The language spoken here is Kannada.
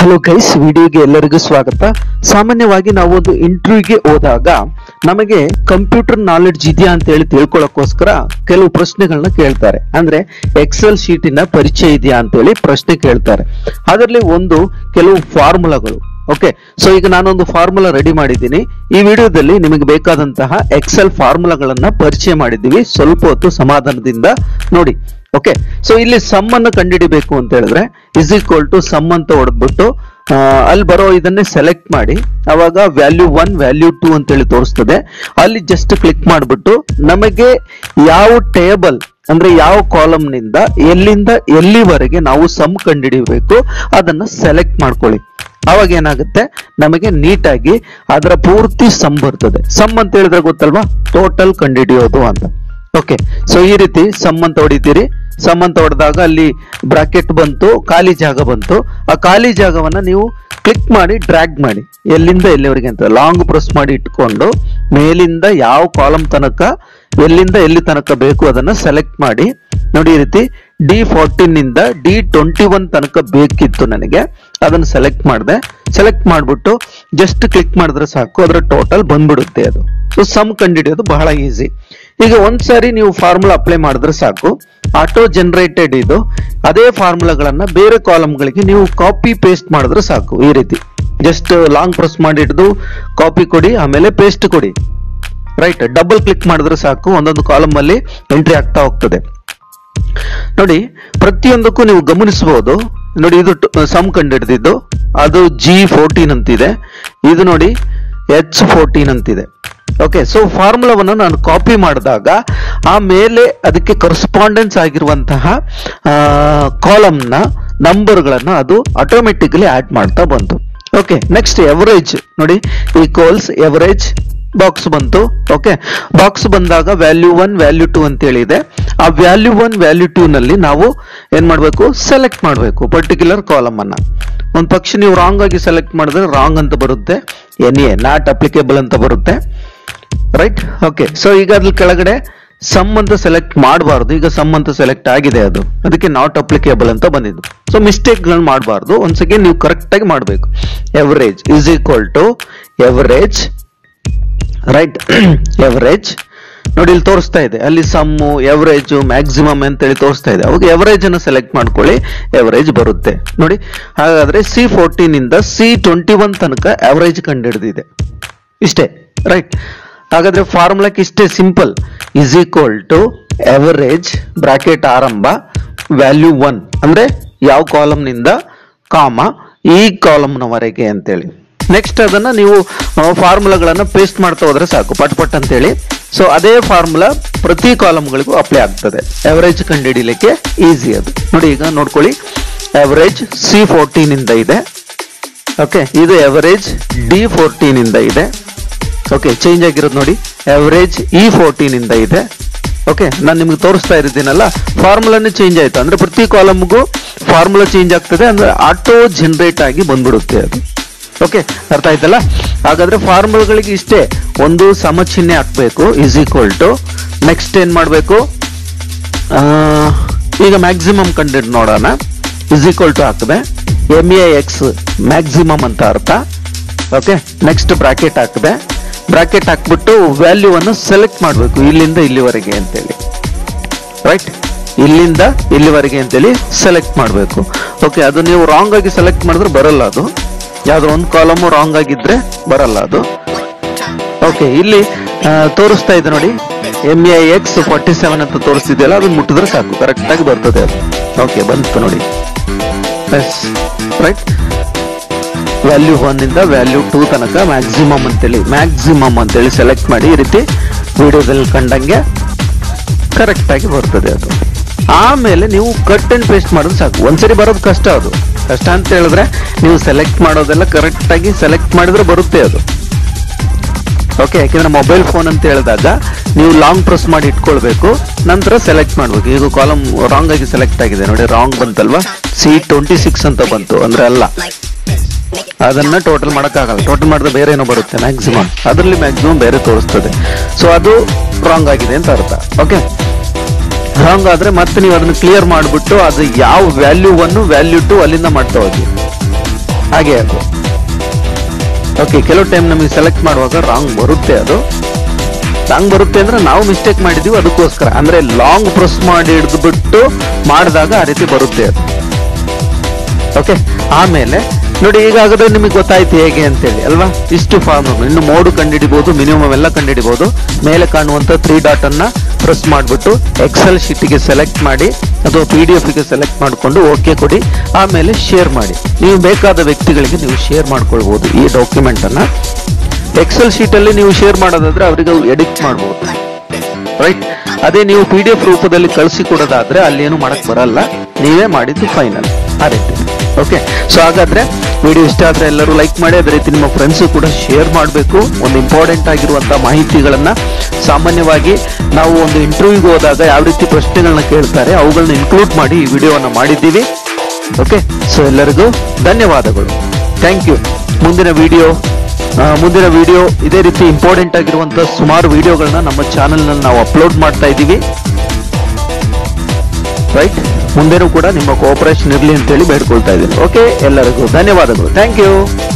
ಹಲೋ ಗೈಸ್ ವಿಡಿಯೋಗೆ ಎಲ್ಲರಿಗೂ ಸ್ವಾಗತ ಸಾಮಾನ್ಯವಾಗಿ ನಾವು ಒಂದು ಇಂಟರ್ವ್ಯೂಗೆ ಹೋದಾಗ ನಮಗೆ ಕಂಪ್ಯೂಟರ್ ನಾಲೆಡ್ಜ್ ಇದೆಯಾ ಅಂತ ಹೇಳಿ ತಿಳ್ಕೊಳ್ಳೋಕ್ಕೋಸ್ಕರ ಕೆಲವು ಪ್ರಶ್ನೆಗಳನ್ನ ಕೇಳ್ತಾರೆ ಅಂದ್ರೆ ಎಕ್ಸೆಲ್ ಶೀಟಿನ ಪರಿಚಯ ಇದೆಯಾ ಅಂತ ಹೇಳಿ ಪ್ರಶ್ನೆ ಕೇಳ್ತಾರೆ ಅದರಲ್ಲಿ ಒಂದು ಕೆಲವು ಫಾರ್ಮುಲಾಗಳು ಓಕೆ ಸೊ ಈಗ ನಾನೊಂದು ಫಾರ್ಮುಲಾ ರೆಡಿ ಮಾಡಿದ್ದೀನಿ ಈ ವಿಡಿಯೋದಲ್ಲಿ ನಿಮಗೆ ಬೇಕಾದಂತಹ ಎಕ್ಸೆಲ್ ಫಾರ್ಮುಲಾಗಳನ್ನ ಪರಿಚಯ ಮಾಡಿದ್ದೀವಿ ಸ್ವಲ್ಪ ಹೊತ್ತು ಸಮಾಧಾನದಿಂದ ನೋಡಿ ಓಕೆ ಸೊ ಇಲ್ಲಿ ಸಮ್ ಅನ್ನು ಕಂಡುಹಿಡಿಬೇಕು ಅಂತ ಹೇಳಿದ್ರೆ ಇಸ್ ಈಕ್ವಲ್ ಟು ಸಮ್ ಅಂತ ಹೊಡೆದ್ಬಿಟ್ಟು ಆ, ಅಲ್ಲಿ ಬರೋ ಇದನ್ನೇ ಸೆಲೆಕ್ಟ್ ಮಾಡಿ ಅವಾಗ ವ್ಯಾಲ್ಯೂ ಒನ್ ವ್ಯಾಲ್ಯೂ ಟೂ ಅಂತ ಹೇಳಿ ತೋರಿಸ್ತದೆ ಅಲ್ಲಿ ಜಸ್ಟ್ ಕ್ಲಿಕ್ ಮಾಡಿಬಿಟ್ಟು ನಮಗೆ ಯಾವ ಟೇಬಲ್ ಅಂದ್ರೆ ಯಾವ ಕಾಲಮ್ ನಿಂದ ಎಲ್ಲಿಂದ ಎಲ್ಲಿವರೆಗೆ ನಾವು ಸಮ್ ಕಂಡುಹಿಡಿಯಬೇಕು ಅದನ್ನ ಸೆಲೆಕ್ಟ್ ಮಾಡ್ಕೊಳ್ಳಿ ಅವಾಗ ಏನಾಗುತ್ತೆ ನಮಗೆ ನೀಟಾಗಿ ಅದರ ಪೂರ್ತಿ ಸಮ್ ಬರ್ತದೆ ಸಮ್ ಅಂತ ಹೇಳಿದ್ರೆ ಗೊತ್ತಲ್ವಾ ಟೋಟಲ್ ಕಂಡುಹಿಡಿಯೋದು ಅಂತ ಓಕೆ ಸೊ ಈ ರೀತಿ ಸಮ್ ಅಂತ ಹೊಡಿತೀರಿ ಸಮ್ ಅಂತ ಹೊಡೆದಾಗ ಅಲ್ಲಿ ಬ್ರಾಕೆಟ್ ಬಂತು ಖಾಲಿ ಜಾಗ ಬಂತು ಆ ಖಾಲಿ ಜಾಗವನ್ನ ನೀವು ಕ್ಲಿಕ್ ಮಾಡಿ ಡ್ರ್ಯಾಗ್ ಮಾಡಿ ಎಲ್ಲಿಂದ ಎಲ್ಲಿವರೆಗೆ ಅಂತ ಲಾಂಗ್ ಪ್ರೆಸ್ ಮಾಡಿ ಇಟ್ಕೊಂಡು ಮೇಲಿಂದ ಯಾವ ಕಾಲಮ್ ತನಕ ಎಲ್ಲಿಂದ ಎಲ್ಲಿ ತನಕ ಬೇಕು ಅದನ್ನ ಸೆಲೆಕ್ಟ್ ಮಾಡಿ ನೋಡಿ ಈ ರೀತಿ ಡಿ ಫೋರ್ಟೀನ್ ನಿಂದ ಡಿ ಟ್ವೆಂಟಿ ಒನ್ ತನಕ ಬೇಕಿತ್ತು ನನಗೆ ಅದನ್ನ ಸೆಲೆಕ್ಟ್ ಮಾಡಿದೆ ಸೆಲೆಕ್ಟ್ ಮಾಡ್ಬಿಟ್ಟು ಜಸ್ಟ್ ಕ್ಲಿಕ್ ಮಾಡಿದ್ರೆ ಸಾಕು ಅದರ ಟೋಟಲ್ ಬಂದ್ಬಿಡುತ್ತೆ ಅದು ಸೊ ಸಮ್ ಕಂಡುಹಿಡಿಯೋದು ಬಹಳ ಈಸಿ ಈಗ ಒಂದ್ಸಾರಿ ನೀವು ಫಾರ್ಮುಲಾ ಅಪ್ಲೈ ಮಾಡಿದ್ರೆ ಸಾಕು ಆಟೋ ಜನರೇಟೆಡ್ ಇದು ಅದೇ ಫಾರ್ಮುಲಾಗಳನ್ನ ಬೇರೆ ಕಾಲಮ್ಗಳಿಗೆ ನೀವು ಕಾಪಿ ಪೇಸ್ಟ್ ಮಾಡಿದ್ರೆ ಸಾಕು ಈ ರೀತಿ ಜಸ್ಟ್ ಲಾಂಗ್ ಪ್ರೆಸ್ ಮಾಡಿ ಹಿಡಿದು ಕಾಪಿ ಕೊಡಿ ಆಮೇಲೆ ಪೇಸ್ಟ್ ಕೊಡಿ ರೈಟ್ ಡಬಲ್ ಕ್ಲಿಕ್ ಮಾಡಿದ್ರೆ ಸಾಕು ಒಂದೊಂದು ಕಾಲಮ್ ಅಲ್ಲಿ ಎಂಟ್ರಿ ಆಗ್ತಾ ಹೋಗ್ತದೆ ನೋಡಿ ಪ್ರತಿಯೊಂದಕ್ಕೂ ನೀವು ಗಮನಿಸಬಹುದು ನೋಡಿ ಇದು ಸಮ್ ಕಂಡಿಡ್ದಿದ್ದು ಅದು ಜಿ ಫೋರ್ಟೀನ್ ಅಂತಿದೆ ಇದು ನೋಡಿ ಎಚ್ ಫೋರ್ಟೀನ್ ಅಂತಿದೆ ಓಕೆ ಸೊ ಫಾರ್ಮುಲಾವನ್ನು ನಾನು ಕಾಪಿ ಮಾಡಿದಾಗ ಆ ಮೇಲೆ ಅದಕ್ಕೆ ಕರೆಸ್ಪಾಂಡೆನ್ಸ್ ಆಗಿರುವಂತಹ ಕಾಲಮ್ನ ನಂಬರ್ಗಳನ್ನು ಅದು ಆಟೋಮೆಟಿಕಲಿ ಆಡ್ ಮಾಡ್ತಾ ಬಂತು ಓಕೆ ನೆಕ್ಸ್ಟ್ ಎವರೇಜ್ ನೋಡಿ ಈಕ್ವಲ್ಸ್ ಎವರೇಜ್ ಬಾಕ್ಸ್ ಬಂತು ಓಕೆ ಬಾಕ್ಸ್ ಬಂದಾಗ ವ್ಯಾಲ್ಯೂ ಒನ್ ವ್ಯಾಲ್ಯೂ ಟೂ ಅಂತ ಹೇಳಿದೆ ಆ ವ್ಯಾಲ್ಯೂ ಒನ್ ವ್ಯಾಲ್ಯೂ ಟೂ ನಲ್ಲಿ ನಾವು ಏನ್ ಮಾಡಬೇಕು ಸೆಲೆಕ್ಟ್ ಮಾಡಬೇಕು ಪರ್ಟಿಕ್ಯುಲರ್ ಕಾಲಮ್ ಅನ್ನ ಒಂದು ಪಕ್ಷ ನೀವು ರಾಂಗ್ ಆಗಿ ಸೆಲೆಕ್ಟ್ ಮಾಡಿದ್ರೆ ರಾಂಗ್ ಅಂತ ಬರುತ್ತೆ ಎನ್ ಎ ನಾಟ್ ಅಪ್ಲಿಕೇಬಲ್ ಅಂತ ಬರುತ್ತೆ ರೈಟ್ ಓಕೆ ಸೊ ಈಗ ಅದ್ರ ಕೆಳಗಡೆ ಸಮ್ ಅಂತ ಸೆಲೆಕ್ಟ್ ಮಾಡಬಾರ್ದು ಈಗ ಸಮ್ ಅಂತ ಸೆಲೆಕ್ಟ್ ಆಗಿದೆ ಅದು ಅದಕ್ಕೆ ನಾಟ್ ಅಪ್ಲಿಕೇಬಲ್ ಅಂತ ಬಂದಿದ್ದು ಸೊ ಮಿಸ್ಟೇಕ್ಗಳನ್ನ ಮಾಡಬಾರ್ದು ಒಂದ್ ಸೆಕೆಂಡ್ ನೀವು ಕರೆಕ್ಟ್ ಆಗಿ ಮಾಡಬೇಕು average is equal to average right average ನೋಡಿ ಇಲ್ಲಿ ತೋರಿಸ್ತಾ ಇದೆ ಅಲ್ಲಿ ಸಮ್ಮು ಎವರೇಜ್ ಮ್ಯಾಕ್ಸಿಮಮ್ ಅಂತೇಳಿ ತೋರಿಸ್ತಾ ಇದೆ ಅವಾಗ ಎವರೇಜ್ ಅನ್ನು ಸೆಲೆಕ್ಟ್ ಮಾಡ್ಕೊಳ್ಳಿ ಎವರೇಜ್ ಬರುತ್ತೆ ನೋಡಿ ಹಾಗಾದ್ರೆ ಸಿ ಫೋರ್ಟೀನ್ ಇಂದ ಸಿ ಟ್ವೆಂಟಿ ಒನ್ ತನಕ ಎವರೇಜ್ ಕಂಡುಹಿಡಿದಿದೆ ಇಷ್ಟೇ ರೈಟ್ ಹಾಗಾದ್ರೆ ಫಾರ್ಮುಲಾಕ್ಕೆ ಇಷ್ಟೇ simple is equal to average bracket ಆರಂಭ ವ್ಯಾಲ್ಯೂ ಒನ್ ಅಂದ್ರೆ ಯಾವ ಕಾಲಮ್ ನಿಂದ ಕಾಮ ಈ ಕಾಲಮ್ನವರೆಗೆ ಅಂತೇಳಿ ನೆಕ್ಸ್ಟ್ ಅದನ್ನ ನೀವು ಫಾರ್ಮುಲಾಗಳನ್ನ ಪೇಸ್ಟ್ ಮಾಡ್ತಾ ಹೋದ್ರೆ ಸಾಕು ಪಟ್ ಪಟ್ ಅಂತೇಳಿ ಸೊ ಅದೇ ಫಾರ್ಮುಲಾ ಪ್ರತಿ ಕಾಲಮ್ಗಳಿಗೂ ಅಪ್ಲೈ ಆಗ್ತದೆ ಎವರೇಜ್ ಕಂಡುಹಿಡಿಲಿಕ್ಕೆ ಈಸಿ ಅದು ನೋಡಿ ಈಗ ನೋಡ್ಕೊಳ್ಳಿ ಎವರೇಜ್ ಸಿ ಫೋರ್ಟೀನ್ ಇಂದ ಇದೆ ಓಕೆ ಇದು ಎವರೇಜ್ ಡಿ ಫೋರ್ಟೀನ್ ಇಂದ ಇದೆ ಓಕೆ ಚೇಂಜ್ ಆಗಿರೋದು ನೋಡಿ ಎವರೇಜ್ ಇ ಫೋರ್ಟೀನ್ ಇಂದ ಇದೆ ಓಕೆ ನಾನು ನಿಮ್ಗೆ ತೋರಿಸ್ತಾ ಇದ್ದೀನಲ್ಲ ಫಾರ್ಮುಲಾನೇ ಚೇಂಜ್ ಆಯ್ತು ಅಂದ್ರೆ ಪ್ರತಿ ಕಾಲಮ್ಗೂ ಫಾರ್ಮುಲಾ ಚೇಂಜ್ ಆಗ್ತದೆ ಅಂದ್ರೆ ಆಟೋ ಜನರೇಟ್ ಆಗಿ ಬಂದ್ಬಿಡುತ್ತೆ ಅದು ಓಕೆ ಅರ್ಥ ಆಯ್ತಲ್ಲ ಹಾಗಾದ್ರೆ ಫಾರ್ಮುಲಾಗಳಿಗೆ ಇಷ್ಟೇ ಒಂದು ಸಮಚಿಹ್ನೆ ಹಾಕ್ಬೇಕು ಇಸ್ ಈಕ್ವಲ್ ಟು ನೆಕ್ಸ್ಟ್ ಏನ್ ಮಾಡಬೇಕು ಈಗ ಮ್ಯಾಕ್ಸಿಮಮ್ ಕಂಡು ನೋಡೋಣ ಇಸ್ ಈಕ್ವಲ್ ಟು ಹಾಕಿದೆ ಎಮ್ ಎ ಎಕ್ಸ್ ಮ್ಯಾಕ್ಸಿಮಮ್ ಅಂತ ಅರ್ಥ ಓಕೆ ನೆಕ್ಸ್ಟ್ ಬ್ರಾಕೆಟ್ ಹಾಕಿದೆ ಬ್ರಾಕೆಟ್ ಹಾಕ್ಬಿಟ್ಟು ವ್ಯಾಲ್ಯೂ ಅನ್ನು ಸೆಲೆಕ್ಟ್ ಮಾಡಬೇಕು ಇಲ್ಲಿಂದ ಇಲ್ಲಿವರೆಗೆ ಅಂತೇಳಿ ರೈಟ್ ಇಲ್ಲಿಂದ ಇಲ್ಲಿವರೆಗೆ ಅಂತೇಳಿ ಸೆಲೆಕ್ಟ್ ಮಾಡಬೇಕು ಓಕೆ ಅದು ನೀವು ರಾಂಗ್ ಆಗಿ ಸೆಲೆಕ್ಟ್ ಮಾಡಿದ್ರೆ ಬರಲ್ಲ ಅದು ಯಾವ್ದೋ ಒಂದು ಕಾಲಮು ರಾಂಗ್ ಆಗಿದ್ರೆ ಬರಲ್ಲ ಅದು ಓಕೆ ಇಲ್ಲಿ ಆ, ತೋರಿಸ್ತಾ ಇದೆ ನೋಡಿ M A X forty seven ಅಂತ ತೋರಿಸ್ತಿದೆಯಲ್ಲ ಅದನ್ನ ಮುಟ್ಟಿದ್ರೆ ಸಾಕು ಕರೆಕ್ಟ್ ಆಗಿ ಬರ್ತದೆ ಅದು ಓಕೆ ಬಂತು ನೋಡಿ ಎಸ್ ರೈಟ್ ವ್ಯಾಲ್ಯೂ ಒನ್ ಇಂದ ವ್ಯಾಲ್ಯೂ ಟೂ ತನಕ ಮ್ಯಾಕ್ಸಿಮಮ್ ಅಂತೇಳಿ ಮ್ಯಾಕ್ಸಿಮಮ್ ಅಂತೇಳಿ ಸೆಲೆಕ್ಟ್ ಮಾಡಿ ಈ ರೀತಿ ವಿಡಿಯೋದಲ್ಲಿ ಕಂಡಂಗೆ ಕರೆಕ್ಟ್ ಆಗಿ ಬರ್ತದೆ ಅದು ಆಮೇಲೆ ನೀವು ಕಟ್ ಅಂಡ್ ಪೇಸ್ಟ್ ಮಾಡಿದ್ರೆ ಸಾಕು ಒಂದ್ಸರಿ ಬರೋದು ಕಷ್ಟ ಅದು ಕಷ್ಟ ಅಂತ ಹೇಳಿದ್ರೆ ನೀವು ಸೆಲೆಕ್ಟ್ ಮಾಡೋದೆಲ್ಲ ಕರೆಕ್ಟ್ ಆಗಿ ಸೆಲೆಕ್ಟ್ ಮಾಡಿದ್ರೆ ಬರುತ್ತೆ ಅದು ಓಕೆ ಯಾಕೆಂದ್ರೆ ಮೊಬೈಲ್ ಫೋನ್ ಅಂತ ಹೇಳಿದಾಗ ನೀವು ಲಾಂಗ್ ಪ್ರೆಸ್ ಮಾಡಿ ಇಟ್ಕೊಳ್ಬೇಕು ನಂತರ ಸೆಲೆಕ್ಟ್ ಮಾಡ್ಬೇಕು ಈಗ ಕಾಲಮ್ ರಾಂಗ್ ಆಗಿ ಸೆಲೆಕ್ಟ್ ಆಗಿದೆ ನೋಡಿ ರಾಂಗ್ ಬಂತಲ್ವಾ ಸಿ ಟ್ವೆಂಟಿ ಸಿಕ್ಸ್ ಅಂತ ಬಂತು ಅಂದ್ರೆ ಅಲ್ಲ ಅದನ್ನ ಟೋಟಲ್ ಮಾಡಕ್ಕಾಗಲ್ಲ ಟೋಟಲ್ ಮಾಡಿದ್ರೆ ಬೇರೆ ಏನೋ ಬರುತ್ತೆ ಮ್ಯಾಕ್ಸಿಮಮ್ ಅದರಲ್ಲಿ ಮ್ಯಾಕ್ಸಿಮಮ್ ಬೇರೆ ತೋರಿಸ್ತದೆ ಸೊ ಅದು ರಾಂಗ್ ಆಗಿದೆ ಅಂತ ಅರ್ಥ ಓಕೆ ರಾಂಗ್ ಆದ್ರೆ ಮತ್ತೆ ನೀವು ಅದನ್ನ ಕ್ಲಿಯರ್ ಮಾಡಿಬಿಟ್ಟು ಅದು ಯಾವ ವ್ಯಾಲ್ಯೂ ಒನ್ ವ್ಯಾಲ್ಯೂ ಟು ಅಲ್ಲಿಂದ ಮಾಡ್ತಾ ಹೋಗಿ ಹಾಗೆ ಅದು ಓಕೆ ಕೆಲವು ಟೈಮ್ ನಮಗೆ ಸೆಲೆಕ್ಟ್ ಮಾಡುವಾಗ ರಾಂಗ್ ಬರುತ್ತೆ ಅದು ರಾಂಗ್ ಬರುತ್ತೆ ಅಂದ್ರೆ ನಾವು ಮಿಸ್ಟೇಕ್ ಮಾಡಿದೀವಿ ಅದಕ್ಕೋಸ್ಕರ ಅಂದ್ರೆ ಲಾಂಗ್ ಪ್ರೆಸ್ ಮಾಡಿ ಹಿಡಿದು ಬಿಟ್ಟು ಮಾಡಿದಾಗ ಆ ರೀತಿ ಬರುತ್ತೆ ಅದು ಓಕೆ ಆಮೇಲೆ ನೋಡಿ ಈಗಾಗಲೇ ನಿಮಗೆ ಗೊತ್ತಾಯ್ತು ಹೇಗೆ ಅಂತೇಳಿ ಅಲ್ವಾ ಇಷ್ಟು ಫಾರ್ಮ್ ಇನ್ನು ಮೋಡು ಕಂಡುಹಿಡಿಬಹುದು ಮಿನಿಮಮ್ ಎಲ್ಲ ಕಂಡುಹಿಡಿಬಹುದು ಮೇಲೆ ಕಾಣುವಂತ ತ್ರೀ ಡಾಟ್ ಅನ್ನ ಪ್ರೆಸ್ ಮಾಡಿಬಿಟ್ಟು ಎಕ್ಸೆಲ್ ಶೀಟಿಗೆ ಸೆಲೆಕ್ಟ್ ಮಾಡಿ ಅಥವಾ ಪಿ ಡಿ ಎಫ್ಗೆ ಸೆಲೆಕ್ಟ್ ಮಾಡಿಕೊಂಡು ಓಕೆ ಕೊಡಿ ಆಮೇಲೆ ಶೇರ್ ಮಾಡಿ ನೀವು ಬೇಕಾದ ವ್ಯಕ್ತಿಗಳಿಗೆ ನೀವು ಶೇರ್ ಮಾಡ್ಕೊಳ್ಬಹುದು ಈ ಡಾಕ್ಯುಮೆಂಟ್ ಅನ್ನ ಎಕ್ಸೆಲ್ ಶೀಟ್ ಅಲ್ಲಿ ನೀವು ಶೇರ್ ಮಾಡೋದಾದ್ರೆ ಅವರಿಗೆ ಎಡಿಟ್ ಮಾಡಬಹುದು ರೈಟ್ ಅದೇ ನೀವು ಪಿ ಡಿ ಎಫ್ ರೂಪದಲ್ಲಿ ಕಳಿಸಿ ಕೊಡೋದಾದ್ರೆ ಅಲ್ಲಿ ಏನು ಮಾಡಕ್ ಬರಲ್ಲ ನೀವೇ ಮಾಡಿದ್ದು ಫೈನಲ್ ಆ ರೀತಿ ಓಕೆ ಸೊ ಹಾಗಾದ್ರೆ ವಿಡಿಯೋ ಇಷ್ಟ ಆದ್ರೆ ಎಲ್ಲರೂ ಲೈಕ್ ಮಾಡಿ ಅದೇ ರೀತಿ ನಿಮ್ಮ ಫ್ರೆಂಡ್ಸ್ ಕೂಡ ಶೇರ್ ಮಾಡಬೇಕು ಒಂದು ಇಂಪಾರ್ಟೆಂಟ್ ಆಗಿರುವಂತಹ ಮಾಹಿತಿಗಳನ್ನ ಸಾಮಾನ್ಯವಾಗಿ ನಾವು ಒಂದು ಇಂಟರ್ವ್ಯೂಗೆ ಹೋದಾಗ ಯಾವ ರೀತಿ ಪ್ರಶ್ನೆಗಳನ್ನ ಕೇಳ್ತಾರೆ ಅವುಗಳನ್ನ ಇನ್ಕ್ಲೂಡ್ ಮಾಡಿ ಈ ವಿಡಿಯೋವನ್ನ ಮಾಡಿದ್ದೀವಿ ಓಕೆ ಸೊ ಎಲ್ಲರಿಗೂ ಧನ್ಯವಾದಗಳು ಥ್ಯಾಂಕ್ ಯು ಮುಂದಿನ ವಿಡಿಯೋ ಮುಂದಿನ ವಿಡಿಯೋ ಇದೇ ರೀತಿ ಇಂಪಾರ್ಟೆಂಟ್ ಆಗಿರುವಂತಹ ಸುಮಾರು ವಿಡಿಯೋಗಳನ್ನ ನಮ್ಮ ಚಾನೆಲ್ ನಲ್ಲಿ ನಾವು ಅಪ್ಲೋಡ್ ಮಾಡ್ತಾ ಇದ್ದೀವಿ ರೈಟ್ ಮುಂದೆನೂ ಕೂಡ ನಿಮ್ಮ ಕೋಆಪರೇಷನ್ ಇರಲಿ ಅಂತೇಳಿ ಬೇಡ್ಕೊಳ್ತಾ ಇದ್ದೀನಿ ಓಕೆ ಎಲ್ಲರಿಗೂ ಧನ್ಯವಾದಗಳು ಥ್ಯಾಂಕ್ ಯು